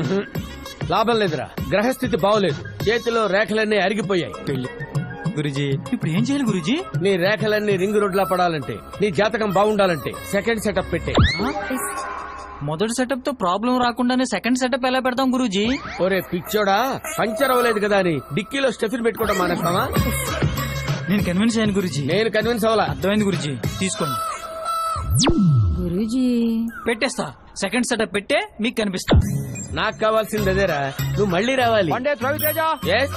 లాభం లేదురా గ్రహస్థితి బాగోలేదు చేతిలో రేఖలన్నీ అరిగిపోయాయి గురుజీ ఇప్పుడు ఏం చేయాలి గురుజీ నీ రేఖలన్నీ రింగ్ రోడ్లా పడాలంటే నీ జాతకం బాగుండాలంటే సెకండ్ సెటప్ పెట్టే మొదటి సెటప్ తో ప్రాబ్లం రాకుండానే సెకండ్ సెటప్ ఎలా పెడతాం గురూజీ ఒరే పిచ్చోడా పంచర్ అవ్వలేదు కదా అని డిక్కీలో స్టెఫిన్ పెట్టుకోవడం మానేస్తావా నేను కన్విన్స్ అయ్యాను గురుజీ నేను కన్విన్స్ అవ్వాలా అర్థమైంది గురుజీ తీసుకోండి గురూజీ పెట్టేస్తా సెకండ్ సెటప్ పెట్టే మీకు కనిపిస్తా నాకు కావాల్సింది అదేరా నువ్వు మళ్ళీ రావాలి పండిత్ రవితేజ Yes?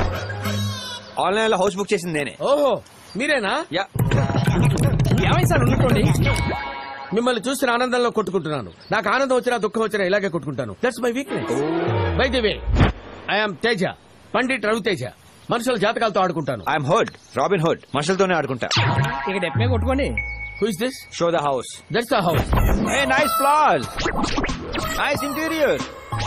ఆన్లైన్ లో హౌస్ బుక్ చేసింది నేనే ఓహో మీరేనా యా ఏమైంది సార్ ఉండుకోండి మిమ్మల్ని చూసిన ఆనందంలో కొట్టుకుంటున్నాను నాకు ఆనందం వచ్చినా దుఃఖం వచ్చినా ఇలాగే కొట్టుకుంటాను that's my weakness by the way I'm Teja Pandit Raviteja మనుషుల జాతకాలతో ఆడుకుంటాను ఐఎమ్ హుడ్ రాబిన్ హుడ్ మనుషులతోనే ఆడుకుంటా ఇక డెప్పే కొట్టుకోండి who is this show the house that's the house a nice flowers nice interior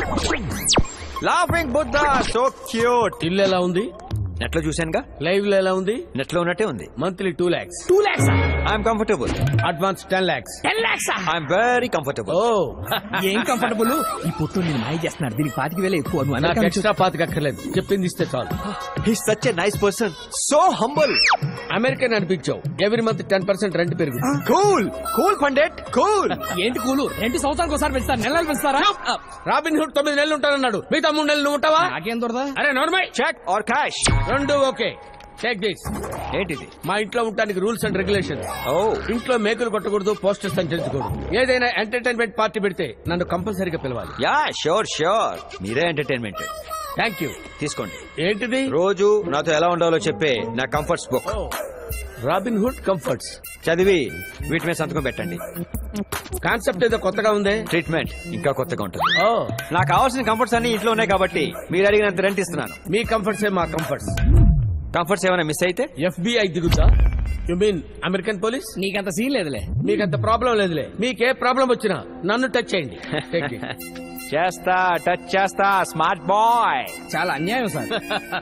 laughing Buddha so cute ఇల్లు ఎలా ఉంది నెట్ లో చూశానుగా లైవ్ లో ఎలా ఉంది నెట్ లో ఉన్నట్టే ఉంది monthly two lakhs two lakhs I'm comfortable advance ten lakhs ten lakhs I'm very comfortable oh ఏం కంఫర్టబుల్ ఈ పొట్టు నేను మాయ చేస్తున్నాడు దీనికి పాతికి వేలే ఎక్కువ నువ్వు నాకు అమెరికా నుంచి ఎక్స్ట్రా పాతకక్కర్లేదు చెప్పింది ఇస్తే చాలు he such a nice person so humble American అనిపించావు every month ten percent rent పెరుగు కూల్ కూల్ పండిట్ కూల్ ఏంటి కూలు రెండు సంవత్సరానికి ఒకసారి పెంచుతారు నెలలు పెంచుతారా రాబిన్ హుడ్ తొమ్మిది నెలలు ఉంటానన్నాడు మిగతా మూడు నెలలు నువ్వు ఉంటావా నాకేం దొరదా అరే నోర్మై చెక్ ఆర్ క్యాష్ రెండు ఓకే టేక్ దిస్ ఏంటిది మా ఇంట్లో ఉండడానికి రూల్స్ అండ్ రెగ్యులేషన్స్ ఓ ఇంట్లో మేకులు కొట్టకూడదు పోస్టర్స్ అంటించకూడదు ఏదైనా ఎంటర్టైన్మెంట్ పార్టీ పెడితే నన్ను కంపల్సరీగా పిలవాలి యా షూర్ షూర్ మీరే ఎంటర్టైన్మెంట్ థ్యాంక్ యూ తీసుకోండి ఏంటిది రోజు నాతో ఎలా ఉండాలో చెప్పే నా comforts book Robin Hood comforts చదివి వీటి మీద సంతకం పెట్టండి కాన్సెప్ట్ ఏదో కొత్తగా ఉంది ట్రీట్మెంట్ ఇంకా కొత్తగా ఉంటుంది ఓ నాకు కావాల్సిన కంఫర్ట్స్ అన్ని ఇంట్లో ఉన్నాయి కాబట్టి మీరు అడిగినంత రెంట్ ఇస్తున్నాను మీ కంఫర్ట్స్ ఏ మా కంఫర్ట్స్ కంఫర్ట్స్ ఏమైనా మిస్ అయితే ఎఫ్బిఐ దిగుతా యు మీన్ అమెరికన్ పోలీస్ నీకంత సీన్ లేదులే మీకంత ప్రాబ్లం లేదులే మీకే ప్రాబ్లం వచ్చినా నన్ను టచ్ చేయండి Take it. చేస్తా టచ్ చేస్తా స్మార్ట్ బాయ్ చాలా అన్యాయం సార్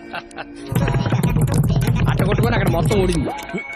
అట్ట కొట్టుకొని అక్కడ మొత్తం ఊడింది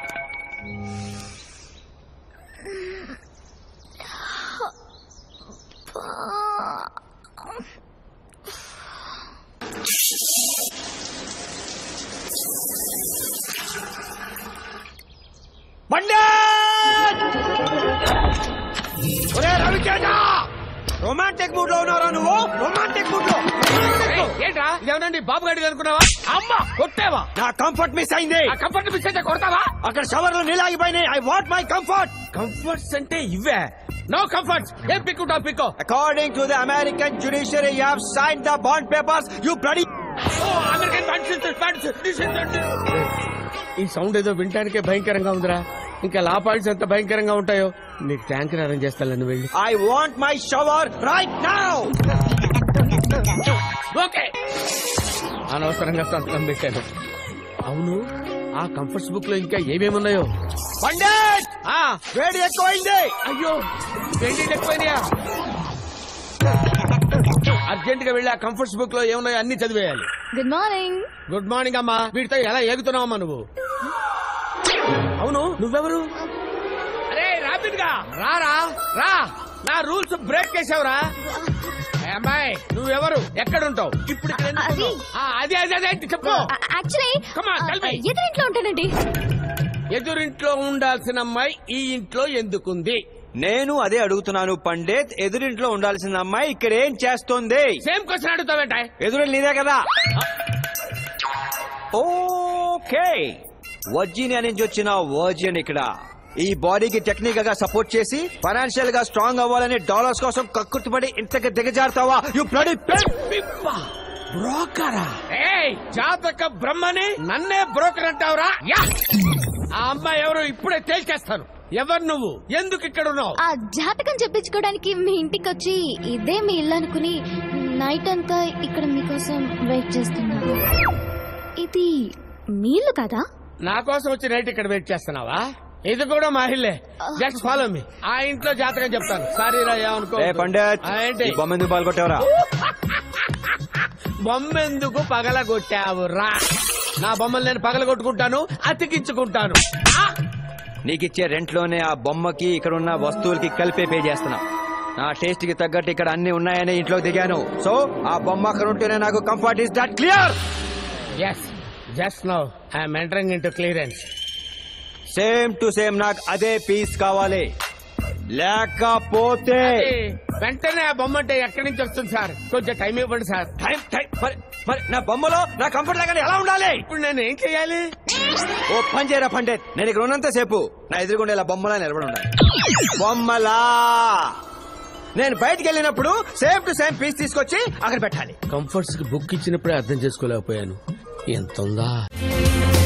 రొమాంటిక్ మూడ్ లో ఉన్నారా నువ్వు రొమాంటిక్ మూడ్ లో ఏయ్, ఏంట్రా ఇదేమనండి బాబు గడికి అనుకున్నావా అమ్మా కొట్టావా నా కంఫర్ట్ మిస్ అయింది ఆ కంఫర్ట్ మిస్ అయితే కొడతావా అక్కడ షవర్ లో నీళ్ళు ఆగిపోయినాయి I want my comfort comforts అంటే ఇవే నో కంఫర్ట్స్ ఏం పిక్కుంటా పిక్కో according to the American judiciary you have sign the bond papers you bloody American ఈ సౌండ్ ఏదో వినటానికే భయంకరంగా ఉందిరా ఇంకా లా పాయింట్స్ ఎంత భయంకరంగా ఉంటాయో నీకు ట్యాంక్ అరేంజ్ చేస్తాను వెళ్ళి I want my shower right now okay అనవసరంగా సంతకం పెట్టాను అవును ఆ కంఫర్ట్స్ బుక్ లో ఇంకా ఏమేమి ఉన్నాయో పండిత్ ఆ వేడి ఎక్కువైంది అయ్యో వెండి ఎక్కువైనాయా అర్జెంట్ గా వెళ్ళి ఆ కంఫర్ట్స్ బుక్ లో ఏమున్నాయో అన్ని చదివేయాలి గుడ్ మార్నింగ్ గుడ్ మార్నింగ్ అమ్మా వీటితో ఎలా ఏగుతున్నావమ్మా నువ్వు అవును నువ్వెవరు అరే రాపిడ్ గా రారా రా నా రూల్స్ బ్రేక్ చేసావురా ఏ అమ్మాయి నువ్వెవరు ఎక్కడుంటావు ఇప్పుడు ఇక్కడ ఎందుకు అది- ఉన్నావు? ఆ, అది అది అదే చెప్పు actually Come on, tell me. ఎదురింట్లో ఉంటానండి ఎదురింట్లో ఉండాల్సిన అమ్మాయి ఈ ఇంట్లో ఎందుకుంది నేను అదే అడుగుతున్నాను పండిత్ ఎదురింట్లో ఉండాల్సిన అమ్మాయి ఇక్కడ ఏం చేస్తోంది సేమ్ క్వశ్చన్ అడుగుతావేంట ఎదురు నీదే కదా ఓకే వర్జీనియా నుంచి వచ్చిన వర్జిన్ ఇక్కడ ఈ బాడీకి టెక్నికల్ గా సపోర్ట్ చేసి ఫైనాన్షియల్ గా స్ట్రాంగ్ అవ్వాలని డాలర్స్ కోసం కక్కుర్తిపడి ఇంతకి దిగజారుతావా యు బ్లడీ బ్రోకరా ఏయ్ జాతక బ్రహ్మని నన్నే బ్రోకర్ అంటావురా యా ఆ అమ్మాయి ఎవరు ఇప్పుడే తేల్చేస్తాను ఎవరు నువ్వు ఎందుకు ఇక్కడ ఉన్నావు ఆ జాతకం చెప్పించుకోవడానికి మీ ఇంటికి వచ్చి ఇదే మీ ఇల్లు అనుకుని నైట్ అంతా ఇక్కడ మీకోసం వెయిట్ చేస్తున్నాను ఇది మీ ఇల్లు కదా నా కోసం వచ్చి నైట్ ఇక్కడ వెయిట్ చేస్తున్నావా ఇది కూడా మా ఇల్లే జస్ట్ ఫాలో మీ ఆ ఇంట్లో జాతకం చెప్తాను సారీ రా ఏమనుకో ఏ పండిత్ ఆ, ఏంటి ఈ బొమ్మ ఎందుకు పాల్గొట్టావరా బొమ్మెందుకు పగల కొట్టావు రా నా బొమ్మలు నేను పగల కొట్టుకుంటాను అతికించుకుంటాను ఆ! నీకిచ్చే రెంట్ లోనే ఆ బొమ్మకి ఇక్కడ ఉన్న వస్తువులకి కలిపే పే చేస్తున్నా నా టేస్ట్ కి తగ్గట్టు ఇక్కడ అన్ని ఉన్నాయని ఇంట్లో దిగాను సో ఆ బొమ్మ అక్కడ ఉంటేనే నాకు comfort is that clear yes just now I'm entering into clearance same to same నాకు అదే పీస్ కావాలి లేకపోతే వెంటనే ఆ బొమ్మ అంటే ఎక్కడి నుంచి వస్తుంది సార్ కొంచెం టైం ఇవ్వండి సార్ టైం టైం మరి మరి నా బొమ్మలో నా కంఫర్ట్ లాగానే ఎలా ఉండాలి ఇప్పుడు నేను ఏం చేయాలి ఓ పని చేయరా పండిత్ నేను ఇక్కడ ఉన్నంత సేపు నా ఎదురుగుండా ఇలా బొమ్మలా నిలబడి ఉండాలి బొమ్మలా నేను బయటికి వెళ్ళినప్పుడు సేమ్ టు సేమ్ పీస్ తీసుకొచ్చి అక్కడ పెట్టాలి కంఫర్ట్స్ కి బుక్ ఇచ్చినప్పుడే అర్థం చేసుకోలేకపోయాను ఎంత ఉందా